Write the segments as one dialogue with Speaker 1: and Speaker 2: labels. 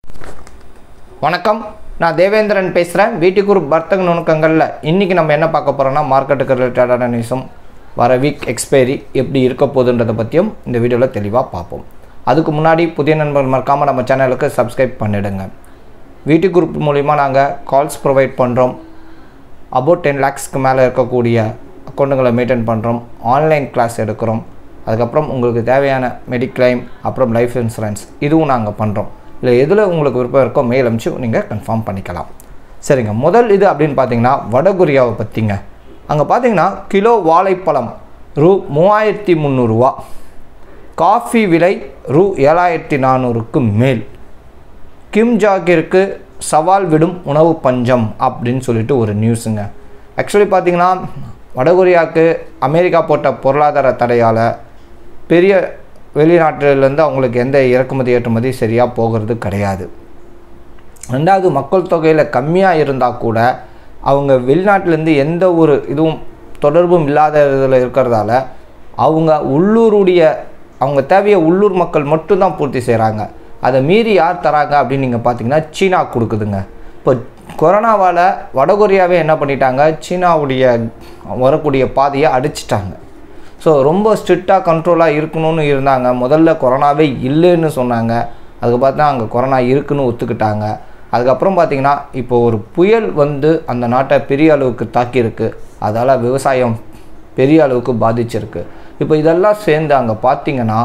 Speaker 1: வணக்கம் நான் தேவேந்திரன் பேசுகிறேன் வீட்டு குரூப் வர்த்தக நுணுக்கங்களில் இன்றைக்கி நம்ம என்ன பார்க்க போகிறோம்னா மார்க்கெட்டுக்கு ரிலேட்டடான நியூஸும் வர வீக் எக்ஸ்பைரி எப்படி இருக்க போகுதுன்றதை பற்றியும் இந்த வீடியோவில் தெளிவாக பார்ப்போம் அதுக்கு முன்னாடி புதிய நண்பர்கள் மறக்காமல் நம்ம சேனலுக்கு சப்ஸ்கிரைப் பண்ணிடுங்க வீட்டு குரூப் மூலிமா நாங்கள் கால்ஸ் ப்ரொவைட் பண்ணுறோம் அபவுட் டென் லேக்ஸ்க்கு மேலே இருக்கக்கூடிய அக்கௌண்ட்டுங்களை மெயின்டைன் பண்ணுறோம் ஆன்லைன் கிளாஸ் எடுக்கிறோம் அதுக்கப்புறம் உங்களுக்கு தேவையான மெடிக்ளைம் அப்புறம் லைஃப் இன்சூரன்ஸ் இதுவும் நாங்கள் பண்ணுறோம் இல்லை எதில் உங்களுக்கு விருப்பம் இருக்கோ மெயில் அனுப்பிச்சு நீங்கள் கன்ஃபார்ம் பண்ணிக்கலாம் சரிங்க முதல் இது அப்படின்னு பார்த்தீங்கன்னா வடகொரியாவை பற்றிங்க அங்கே பார்த்தீங்கன்னா கிலோ வாழைப்பழம் ரூ மூவாயிரத்தி முந்நூறுரூவா காஃபி விலை ரூ ஏழாயிரத்தி நானூறுக்கு மேல் கிம் ஜாகிற்கு சவால் விடும் உணவு பஞ்சம் அப்படின்னு சொல்லிட்டு ஒரு நியூஸுங்க ஆக்சுவலி பார்த்தீங்கன்னா வடகொரியாவுக்கு அமெரிக்கா போட்ட பொருளாதார தடையால் பெரிய வெளிநாட்டிலேருந்து அவங்களுக்கு எந்த இறக்குமதி ஏற்றுமதி சரியாக போகிறது கிடையாது ரெண்டாவது மக்கள் தொகையில் கம்மியாக இருந்தால் கூட அவங்க வெளிநாட்டிலேருந்து எந்த ஒரு இதுவும் தொடர்பும் இல்லாத இதில் இருக்கிறதால அவங்க உள்ளூருடைய அவங்க தேவையை உள்ளூர் மக்கள் மட்டும்தான் பூர்த்தி செய்கிறாங்க அதை மீறி யார் தராங்க அப்படின்னு நீங்கள் பார்த்தீங்கன்னா சீனா கொடுக்குதுங்க இப்போ கொரோனாவால் வடகொரியாவே என்ன பண்ணிட்டாங்க சீனாவுடைய வரக்கூடிய பாதையை அடிச்சிட்டாங்க ஸோ ரொம்ப ஸ்ட்ரிக்டாக கண்ட்ரோலாக இருக்கணும்னு இருந்தாங்க முதல்ல கொரோனாவே இல்லைன்னு சொன்னாங்க அதுக்கு பார்த்தா அங்கே கொரோனா இருக்குன்னு ஒத்துக்கிட்டாங்க அதுக்கப்புறம் பார்த்தீங்கன்னா இப்போ ஒரு புயல் வந்து அந்த நாட்டை பெரிய அளவுக்கு தாக்கியிருக்கு அதால் விவசாயம் பெரிய அளவுக்கு பாதிச்சிருக்கு இப்போ இதெல்லாம் சேர்ந்து அங்கே பார்த்தீங்கன்னா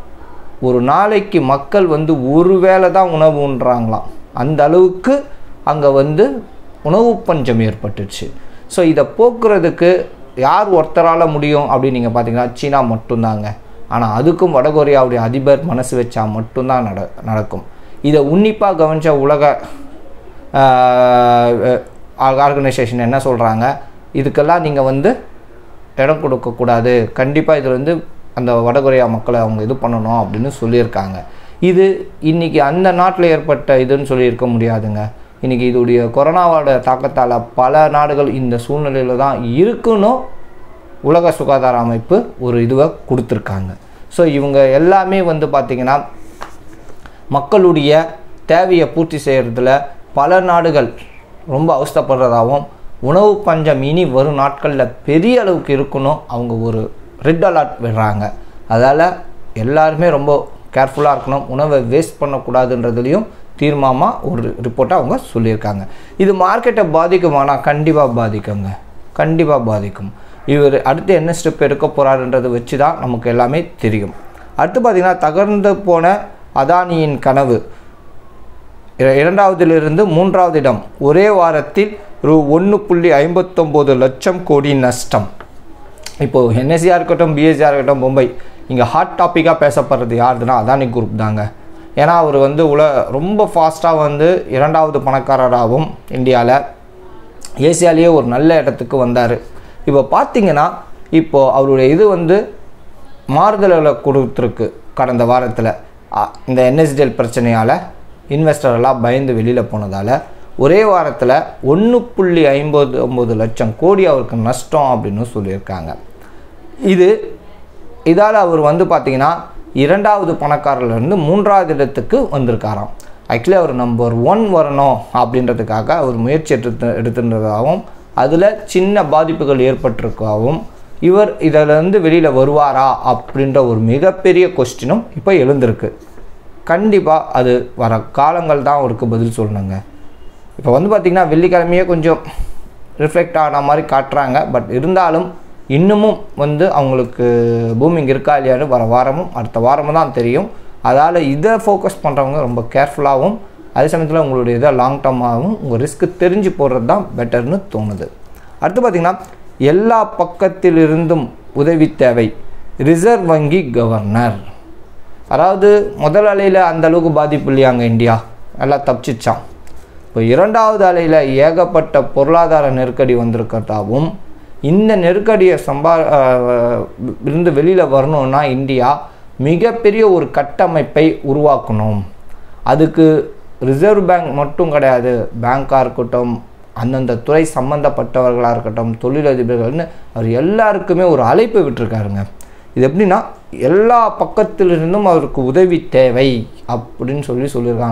Speaker 1: ஒரு நாளைக்கு மக்கள் வந்து ஒரு வேளை தான் உணவு உண்றாங்களாம் அந்த அளவுக்கு அங்கே வந்து உணவு பஞ்சம் ஏற்பட்டுச்சு ஸோ இதை போக்குறதுக்கு யார் ஒருத்தரால் முடியும் அப்படின்னு நீங்கள் பார்த்தீங்கன்னா சீனா மட்டும்தாங்க ஆனால் அதுக்கும் வடகொரியாவுடைய அதிபர் மனசு வச்சா மட்டும்தான் நட நடக்கும் இதை உன்னிப்பாக கவனித்த உலக ஆர்கனைசேஷன் என்ன சொல்கிறாங்க இதுக்கெல்லாம் நீங்கள் வந்து இடம் கொடுக்கக்கூடாது கண்டிப்பாக இதில் வந்து அந்த வடகொரியா மக்களை அவங்க இது பண்ணணும் அப்படின்னு சொல்லியிருக்காங்க இது இன்றைக்கி அந்த நாட்டில் ஏற்பட்ட இதுன்னு சொல்லியிருக்க முடியாதுங்க இன்றைக்கி இதோடைய கொரோனாவோட தாக்கத்தால் பல நாடுகள் இந்த சூழ்நிலையில் தான் இருக்குன்னு உலக சுகாதார அமைப்பு ஒரு இதுவை கொடுத்துருக்காங்க ஸோ இவங்க எல்லாமே வந்து பார்த்திங்கன்னா மக்களுடைய தேவையை பூர்த்தி செய்கிறதுல பல நாடுகள் ரொம்ப அவஸ்தப்படுறதாகவும் உணவு பஞ்சம் இனி வரும் நாட்களில் பெரிய அளவுக்கு இருக்கணும் அவங்க ஒரு ரெட் அலர்ட் விடுறாங்க அதால் எல்லாருமே ரொம்ப கேர்ஃபுல்லாக இருக்கணும் உணவை வேஸ்ட் பண்ணக்கூடாதுன்றதுலேயும் தீர்மானமாக ஒரு ரிப்போர்ட்டை அவங்க சொல்லியிருக்காங்க இது மார்க்கெட்டை பாதிக்குமானா கண்டிப்பாக பாதிக்குங்க கண்டிப்பாக பாதிக்கும் இவர் அடுத்து என்ன ஸ்டெப் எடுக்க போகிறாருன்றதை வச்சு தான் நமக்கு எல்லாமே தெரியும் அடுத்து பார்த்திங்கன்னா தகர்ந்து போன அதானியின் கனவு இரண்டாவதிலிருந்து மூன்றாவது இடம் ஒரே வாரத்தில் ரூ ஒன்று புள்ளி ஐம்பத்தொம்போது லட்சம் கோடி நஷ்டம் இப்போது என்எஸ்சியாக இருக்கட்டும் பிஎஸ்சியாக இருக்கட்டும் மும்பை இங்கே ஹாட் டாப்பிக்காக பேசப்படுறது யாருதுன்னா அதானி குரூப் தாங்க ஏன்னா அவர் வந்து உல ரொம்ப ஃபாஸ்ட்டாக வந்து இரண்டாவது பணக்காரராகவும் இந்தியாவில் ஏசியாலேயே ஒரு நல்ல இடத்துக்கு வந்தார் இப்போ பார்த்தீங்கன்னா இப்போது அவருடைய இது வந்து மாறுதல்களை கொடுத்துருக்கு கடந்த வாரத்தில் இந்த என்எஸ்டிஎல் பிரச்சனையால் இன்வெஸ்டர் எல்லாம் பயந்து வெளியில் போனதால் ஒரே வாரத்தில் ஒன்று புள்ளி ஐம்பது ஒம்பது லட்சம் கோடி அவருக்கு நஷ்டம் அப்படின்னு சொல்லியிருக்காங்க இது இதால் அவர் வந்து பார்த்திங்கன்னா இரண்டாவது பணக்காரர்லேருந்து மூன்றாவது இடத்துக்கு வந்திருக்காராம் ஆக்சுவலி அவர் நம்பர் ஒன் வரணும் அப்படின்றதுக்காக அவர் முயற்சி எடுத்து எடுத்துன்றதாகவும் அதில் சின்ன பாதிப்புகள் ஏற்பட்டிருக்காகவும் இவர் இதிலேருந்து வெளியில் வருவாரா அப்படின்ற ஒரு மிகப்பெரிய கொஸ்டினும் இப்போ எழுந்திருக்கு கண்டிப்பாக அது வர காலங்கள் தான் அவருக்கு பதில் சொல்லணுங்க இப்போ வந்து பார்த்திங்கன்னா வெள்ளிக்கிழமையே கொஞ்சம் ரிஃப்ளெக்ட் ஆன மாதிரி காட்டுறாங்க பட் இருந்தாலும் இன்னமும் வந்து அவங்களுக்கு பூமிங் இருக்கா இல்லையான்னு வர வாரமும் அடுத்த வாரமும் தான் தெரியும் அதால் இதை ஃபோக்கஸ் பண்ணுறவங்க ரொம்ப கேர்ஃபுல்லாகவும் அதே சமயத்தில் உங்களுடைய இதை லாங் டர்மாகவும் உங்கள் ரிஸ்க்கு தெரிஞ்சு போடுறது தான் பெட்டர்னு தோணுது அடுத்து பார்த்திங்கன்னா எல்லா பக்கத்திலிருந்தும் உதவி தேவை ரிசர்வ் வங்கி கவர்னர் அதாவது முதல் அலையில் அந்த அளவுக்கு பாதிப்பு இல்லையாங்க இந்தியா நல்லா தப்பிச்சிச்சான் இப்போ இரண்டாவது அலையில் ஏகப்பட்ட பொருளாதார நெருக்கடி வந்திருக்கிறதாவும் இந்த நெருக்கடியை சம்பா இருந்து வெளியில் வரணும்னா இந்தியா மிகப்பெரிய ஒரு கட்டமைப்பை உருவாக்கணும் அதுக்கு ரிசர்வ் பேங்க் மட்டும் கிடையாது பேங்காக இருக்கட்டும் அந்தந்த துறை சம்மந்தப்பட்டவர்களாக இருக்கட்டும் தொழிலதிபர்கள்னு அவர் எல்லாருக்குமே ஒரு அழைப்பு விட்டுருக்காருங்க இது எப்படின்னா எல்லா பக்கத்திலிருந்தும் அவருக்கு உதவி தேவை அப்படின்னு சொல்லி சொல்லியிருக்காங்க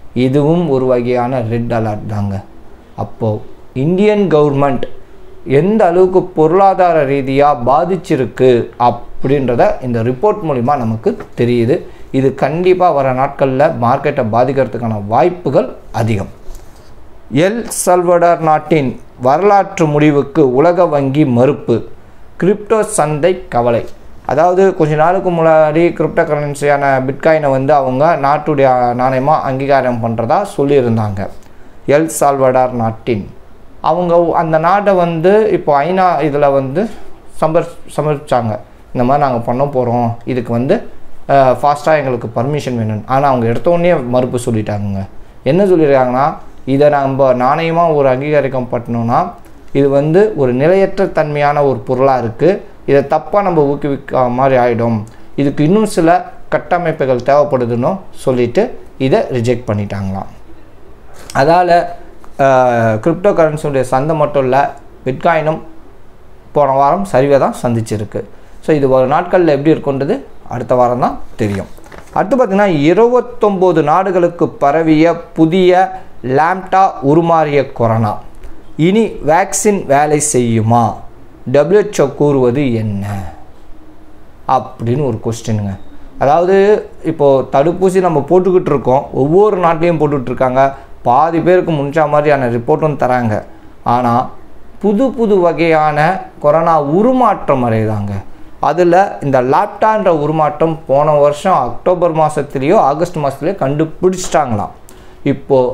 Speaker 1: இதுவும் ஒரு வகையான ரெட் அலர்ட் தாங்க அப்போது இந்தியன் கவர்மெண்ட் எந்த அளவுக்கு பொருளாதார ரீதியாக பாதிச்சிருக்கு அப்படின்றத இந்த ரிப்போர்ட் மூலிமா நமக்கு தெரியுது இது கண்டிப்பாக வர நாட்களில் மார்க்கெட்டை பாதிக்கிறதுக்கான வாய்ப்புகள் அதிகம் எல் சல்வடார் நாட்டின் வரலாற்று முடிவுக்கு உலக வங்கி மறுப்பு கிரிப்டோ சந்தை கவலை அதாவது கொஞ்ச நாளுக்கு முன்னாடி கிரிப்டோ கரன்சியான பிட்காயினை வந்து அவங்க நாட்டுடைய நாணயமாக அங்கீகாரம் பண்ணுறதா சொல்லியிருந்தாங்க எல் சால்வடார் நாட்டின் அவங்க அந்த நாட்டை வந்து இப்போ ஐநா இதில் வந்து சமர் சமர்ப்பிச்சாங்க இந்த மாதிரி நாங்கள் பண்ண போகிறோம் இதுக்கு வந்து ஃபாஸ்ட்டாக எங்களுக்கு பர்மிஷன் வேணும் ஆனால் அவங்க எடுத்தோடனே மறுப்பு சொல்லிட்டாங்க என்ன சொல்லியிருக்காங்கன்னா இதை நம்ம நாணயமாக ஒரு அங்கீகரிக்கம் பண்ணணும்னா இது வந்து ஒரு நிலையற்ற தன்மையான ஒரு பொருளாக இருக்குது இதை தப்பாக நம்ம ஊக்குவிக்க மாதிரி ஆகிடும் இதுக்கு இன்னும் சில கட்டமைப்புகள் தேவைப்படுதுன்னு சொல்லிட்டு இதை ரிஜெக்ட் பண்ணிட்டாங்களாம் அதால் கிரிப்டோ கரன்சியுடைய சந்தை மட்டும் இல்லை பிட்காயினும் போன வாரம் சரிவை தான் சந்திச்சிருக்கு ஸோ இது ஒரு நாட்களில் எப்படி இருக்குன்றது அடுத்த வாரம் தான் தெரியும் அடுத்து பார்த்திங்கன்னா இருபத்தொம்போது நாடுகளுக்கு பரவிய புதிய லாம்டா உருமாறிய கொரோனா இனி வேக்சின் வேலை செய்யுமா டபிள்யூஹெச்ஓ கூறுவது என்ன அப்படின்னு ஒரு கொஸ்டினுங்க அதாவது இப்போது தடுப்பூசி நம்ம போட்டுக்கிட்டு இருக்கோம் ஒவ்வொரு நாட்டிலையும் போட்டுக்கிட்டு இருக்காங்க பாதி பேருக்கு முடிஞ்ச மாதிரியான ரிப்போர்ட்டும் தராங்க ஆனால் புது புது வகையான கொரோனா உருமாற்றம் அடையுதாங்க அதில் இந்த லாப்டான்ற உருமாற்றம் போன வருஷம் அக்டோபர் மாதத்துலேயோ ஆகஸ்ட் மாதத்துலேயோ கண்டுபிடிச்சிட்டாங்களாம் இப்போது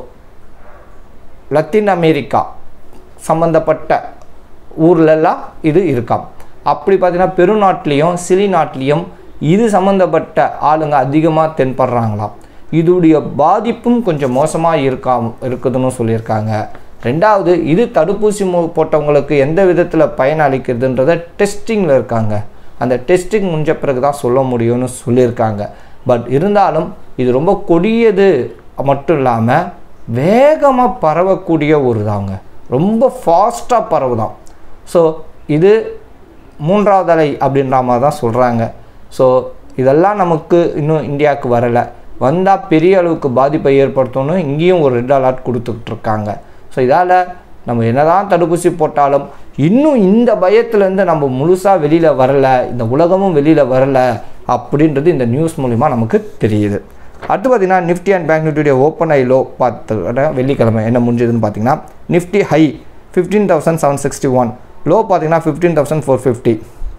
Speaker 1: லத்தீன் அமெரிக்கா சம்மந்தப்பட்ட ஊர்லெல்லாம் இது இருக்காம் அப்படி பார்த்தீங்கன்னா பெருநாட்டிலையும் சிலி நாட்டிலையும் இது சம்மந்தப்பட்ட ஆளுங்க அதிகமாக தென்படுறாங்களாம் இதுடைய பாதிப்பும் கொஞ்சம் மோசமாக இருக்கா இருக்குதுன்னு சொல்லியிருக்காங்க ரெண்டாவது இது தடுப்பூசி மு போட்டவங்களுக்கு எந்த விதத்தில் பயன் அளிக்கிறதுன்றத டெஸ்டிங்கில் இருக்காங்க அந்த டெஸ்டிங் முடிஞ்ச பிறகு தான் சொல்ல முடியும்னு சொல்லியிருக்காங்க பட் இருந்தாலும் இது ரொம்ப கொடியது மட்டும் இல்லாமல் வேகமாக பரவக்கூடிய ஒரு தாங்க ரொம்ப ஃபாஸ்ட்டாக பரவுதான் ஸோ இது மூன்றாவது அலை அப்படின்ற மாதிரி தான் சொல்கிறாங்க ஸோ இதெல்லாம் நமக்கு இன்னும் இந்தியாவுக்கு வரலை வந்தால் பெரிய அளவுக்கு பாதிப்பை ஏற்படுத்தணும் இங்கேயும் ஒரு ரெட் அலர்ட் கொடுத்துக்கிட்டு இருக்காங்க ஸோ இதால் நம்ம என்னதான் தடுப்பூசி போட்டாலும் இன்னும் இந்த பயத்துலேருந்து நம்ம முழுசாக வெளியில் வரல இந்த உலகமும் வெளியில் வரல அப்படின்றது இந்த நியூஸ் மூலிமா நமக்கு தெரியுது அடுத்து பார்த்தீங்கன்னா நிஃப்டி அண்ட் பேங்க் நிஃப்டியுடைய ஓப்பன் ஐ லோ பார்த்து வெள்ளிக்கிழமை என்ன முடிஞ்சதுன்னு பார்த்தீங்கன்னா Nifty high fifteen thousand seven sixty one low பார்த்தீங்கன்னா fifteen thousand four fifty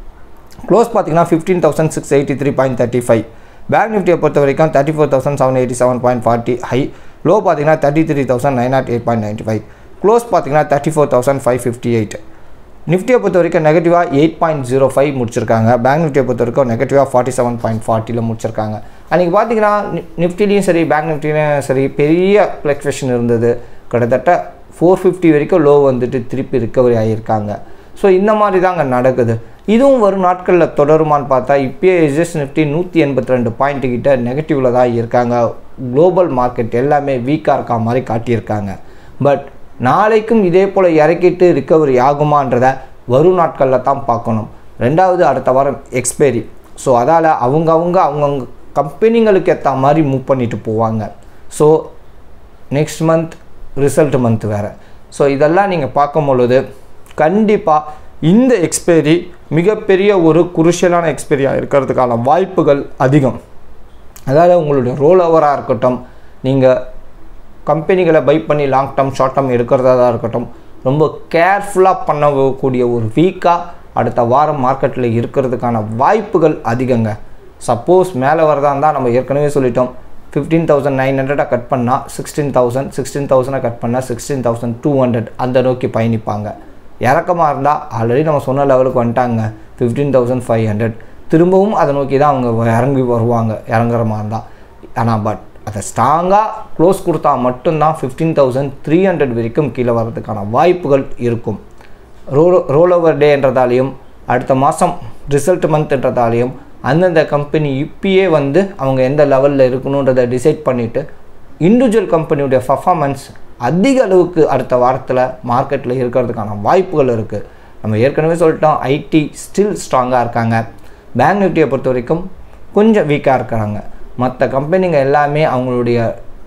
Speaker 1: close பார்த்தீங்கன்னா fifteen thousand six eighty three point thirty five bank நிஃப்டியை பொறுத்த வரைக்கும் thirty four thousand seven eighty seven point forty high low பார்த்தீங்கன்னா thirty three thousand nine nought eight point ninety five close பார்த்தீங்கன்னா thirty four thousand five fifty eight நிஃப்டியை பொறுத்த வரைக்கும் நெகட்டிவாக eight point zero five முடிச்சிருக்காங்க பேங்க் நிஃப்டியை பொறுத்த வரைக்கும் நெகட்டிவாக ஃபார்ட்டி செவன் பாயிண்ட் ஃபார்ட்டியில் முடிச்சிருக்காங்க அன்றைக்கி பார்த்தீங்கன்னா நிஃப்டிலையும் சரி பேங்க் நிஃப்டிலையும் சரி பெரிய ஃப்ளக்சுவேஷன் இருந்தது கிட்டத்தட்ட ஃபோர் ஃபிஃப்டி வரைக்கும் லோ வந்துட்டு திருப்பி ரிக்கவரி ஆகியிருக்காங்க ஸோ இந்த மாதிரி தாங்க நடக்குது இதுவும் வரும் நாட்களில் தொடருமான்னு பார்த்தா இப்போயே எஸ்எஸ் நிஃப்டி நூற்றி எண்பத்தி ரெண்டு பாயிண்ட் கிட்ட நெகட்டிவில் தான் இருக்காங்க குளோபல் மார்க்கெட் எல்லாமே வீக்காக இருக்கா மாதிரி காட்டியிருக்காங்க பட் நாளைக்கும் இதே போல் இறக்கிட்டு ரிக்கவரி ஆகுமான்றத வரும் நாட்களில் தான் பார்க்கணும் ரெண்டாவது அடுத்த வாரம் எக்ஸ்பைரி ஸோ அதால் அவங்கவுங்க அவங்கவுங்க கம்பெனிங்களுக்கு ஏற்ற மாதிரி மூவ் பண்ணிட்டு போவாங்க so next month result month வேறு ஸோ இதெல்லாம் நீங்கள் பார்க்கும் பொழுது கண்டிப்பாக இந்த எக்ஸ்பைரி மிகப்பெரிய ஒரு குருஷியலான எக்ஸ்பைரியாக இருக்கிறதுக்கான வாய்ப்புகள் அதிகம் அதாவது உங்களுடைய ரோல் ஓவராக இருக்கட்டும் நீங்கள் கம்பெனிகளை பை பண்ணி லாங் டேர்ம் ஷார்ட் டேர்ம் எடுக்கிறதா இருக்கட்டும் ரொம்ப கேர்ஃபுல்லாக பண்ணக்கூடிய ஒரு வீக்காக அடுத்த வாரம் மார்க்கெட்டில் இருக்கிறதுக்கான வாய்ப்புகள் அதிகங்க சப்போஸ் மேலே வரதா இருந்தால் நம்ம ஏற்கனவே சொல்லிட்டோம் ஃபிஃப்டீன் தௌசண்ட் நைன் ஹண்ட்ரடாக கட் பண்ணால் சிக்ஸ்டீன் தௌசண்ட் சிக்ஸ்டீன் தௌசண்டாக கட் பண்ணால் சிக்ஸ்டீன் தௌசண்ட் டூ ஹண்ட்ரட் அந்த நோக்கி பயணிப்பாங்க இறக்கமாக இருந்தால் ஆல்ரெடி நம்ம சொன்ன லெவலுக்கு வந்துட்டாங்க ஃபிஃப்டீன் தௌசண்ட் ஃபைவ் ஹண்ட்ரட் திரும்பவும் அதை நோக்கி தான் அவங்க இறங்கி வருவாங்க இறங்குற மாதிரி இருந்தால் ஆனால் பட் அதை ஸ்ட்ராங்காக க்ளோஸ் கொடுத்தா மட்டும்தான் ஃபிஃப்டீன் தௌசண்ட் த்ரீ ஹண்ட்ரட் வரைக்கும் கீழே வர்றதுக்கான வாய்ப்புகள் இருக்கும் ரோல் ரோல் ஓவர் டேன்றதாலையும் அடுத்த மாதம் ரிசல்ட் மந்த்ன்றதாலையும் அந்தந்த கம்பெனி இப்பயே வந்து அவங்க எந்த லெவலில் இருக்கணுன்றதை டிசைட் பண்ணிவிட்டு இண்டிவிஜுவல் கம்பெனியுடைய பர்ஃபார்மன்ஸ் அதிக அளவுக்கு அடுத்த வாரத்தில் மார்க்கெட்டில் இருக்கிறதுக்கான வாய்ப்புகள் இருக்குது நம்ம ஏற்கனவே சொல்லிட்டோம் ஐடி ஸ்டில் ஸ்ட்ராங்காக இருக்காங்க பேங்க் நிஃப்டியை பொறுத்த வரைக்கும் கொஞ்சம் வீக்காக இருக்கிறாங்க மற்ற கம்பெனிங்க எல்லாமே அவங்களுடைய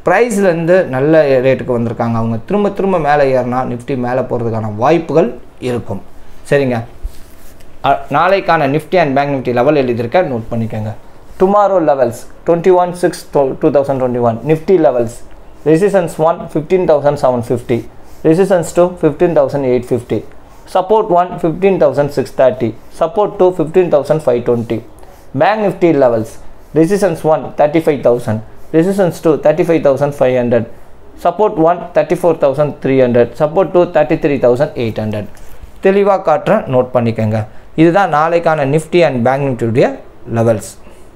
Speaker 1: ப்ரைஸ்லேருந்து நல்ல ரேட்டுக்கு வந்திருக்காங்க அவங்க திரும்ப திரும்ப மேலே ஏறினா நிஃப்டி மேலே போகிறதுக்கான வாய்ப்புகள் இருக்கும் சரிங்க அ- நாளைக்கான Nifty and bank Nifty level எழுதியிருக்க நோட் பண்ணிக்கோங்க tomorrow levels twenty one six two thousand twenty one Nifty levels resistance one fifteen thousand seven fifty resistance two fifteen thousand eight fifty support one fifteen thousand six thirty support two fifteen thousand five twenty bank Nifty levels resistance one thirty five thousand resistance two thirty five thousand five hundred support one thirty four thousand three hundred support two thirty three thousand eight hundred தெளிவாக காட்டுறேன் note பண்ணிக்கோங்க இதுதான் நாளைக்கான Nifty and bank நிஃப்டியுடைய levels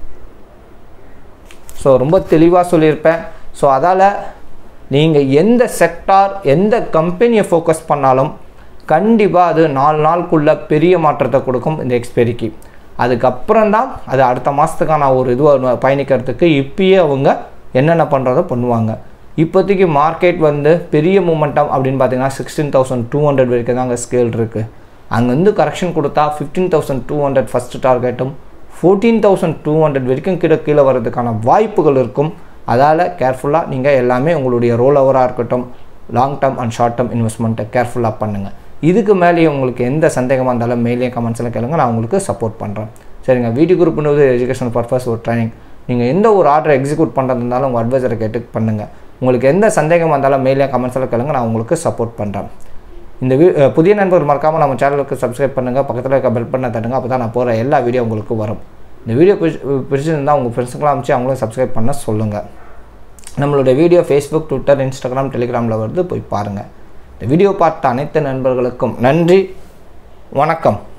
Speaker 1: so ரொம்ப தெளிவாக சொல்லியிருப்பேன் so அதால் நீங்கள் எந்த செக்டார் எந்த கம்பெனியை ஃபோக்கஸ் பண்ணாலும் கண்டிப்பாக அது நாலு நாளுக்குள்ள பெரிய மாற்றத்தை கொடுக்கும் இந்த எக்ஸ்பெரிக்கு அதுக்கப்புறம் தான் அது அடுத்த மாதத்துக்கான ஒரு இதுவாக பயணிக்கிறதுக்கு இப்பயே அவங்க என்னென்ன பண்ணுறதோ பண்ணுவாங்க இப்போதைக்கு மார்க்கெட் வந்து பெரிய மூமெண்டம் அப்படின்னு பார்த்தீங்கன்னா சிக்ஸ்டீன் தௌசண்ட் டூ ஹண்ட்ரட் வரைக்கும் தாங்க ஸ்கேல் இருக்குது அங்கேருந்து கரெக்ஷன் கொடுத்தா fifteen thousand two hundred first டார்கெட்டும் ஃபோர்டீன் தௌசண்ட் டூ ஹண்ட்ரட் வரைக்கும் கீழே கீழே வர்றதுக்கான வாய்ப்புகள் இருக்கும் அதால் கேர்ஃபுல்லாக நீங்கள் எல்லாமே உங்களுடைய ரோல் ஓவராக இருக்கட்டும் long term and short term இன்வெஸ்ட்மெண்ட்டை கேர்ஃபுல்லாக பண்ணுங்கள் இதுக்கு மேலேயே உங்களுக்கு எந்த சந்தேகமாக இருந்தாலும் மேலேயே கமெண்ட்ஸில் கேளுங்க நான் உங்களுக்கு சப்போர்ட் பண்ணுறேன் சரிங்க வீடியோ குரூப்னு எஜுகேஷன் பர்பஸ் ஒரு ட்ரைனிங் நீங்கள் எந்த ஒரு ஆர்டர் எக்ஸிக்யூட் பண்ணுறது இருந்தாலும் உங்கள் அட்வைசரை கேட்டு பண்ணுங்கள் உங்களுக்கு எந்த சந்தேகமாக இருந்தாலும் மேலே கமெண்ட்ஸில் கேளுங்க நான் உங்களுக்கு சப்போர்ட் பண்ணுறேன் இந்த வீ அஹ் புதிய நண்பர் மறக்காமல் நம்ம சேனலுக்கு சப்ஸ்கிரைப் பண்ணுங்கள் பக்கத்தில் இருக்க பெல் பண்ண தட்டுங்க அப்போ தான் நான் போகிற எல்லா வீடியோ உங்களுக்கு வரும் இந்த வீடியோ பிடிச்சி பிடிச்சிருந்தால் உங்கள் ஃப்ரெண்ட்ஸுக்கெல்லாம் அமைச்சு அவங்களும் சப்ஸ்கிரைப் பண்ண சொல்லுங்கள் நம்மளுடைய வீடியோ ஃபேஸ்புக் ட்விட்டர் இன்ஸ்டாகிராம் டெலிகிராமில் வருது போய் பாருங்கள் இந்த வீடியோ பார்த்த அனைத்து நண்பர்களுக்கும் நன்றி வணக்கம்